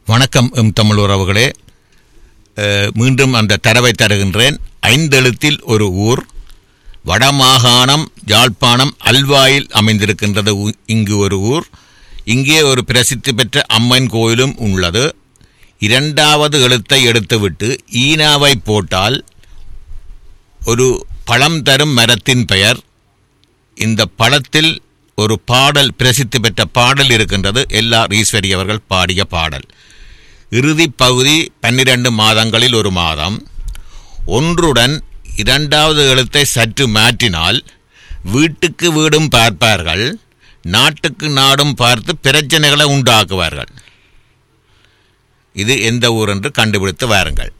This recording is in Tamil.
வணக்கம் எம் தமிழ் உறவுகளே அஹ், மீண்டும் அந்த தரவை தருகின்றேன் ஐந்தெழுத்தில் ஒரு ஊர் வடமாகாணம் யாழ்ப்பாணம் அல்வாயில் அமைந்திருக்கின்றது உ- இங்கு ஒரு ஊர் இங்கே ஒரு பிரசித்தி பெற்ற அம்மன் கோயிலும் உள்ளது இரண்டாவது எழுத்தை எடுத்துவிட்டு ஈனாவை போட்டால் ஒரு பழம் தரும் மரத்தின் பெயர் இந்த படத்தில் ஒரு பாடல் பிரசித்தி பெற்ற பாடல் இருக்கின்றது எல்ஆர் ஈஸ்வரி அவர்கள் பாடிய பாடல் இறுதிப் பகுதி பன்னிரண்டு மாதங்களில் ஒரு மாதம் ஒன்றுடன் இரண்டாவது எழுத்தை சற்று மாற்றினால் வீட்டுக்கு வீடும் பார்ப்பார்கள் நாட்டுக்கு நாடும் பார்த்து பிரச்சனைகளை உண்டாக்குவார்கள் இது எந்த ஊர் என்று கண்டுபிடித்து வாருங்கள்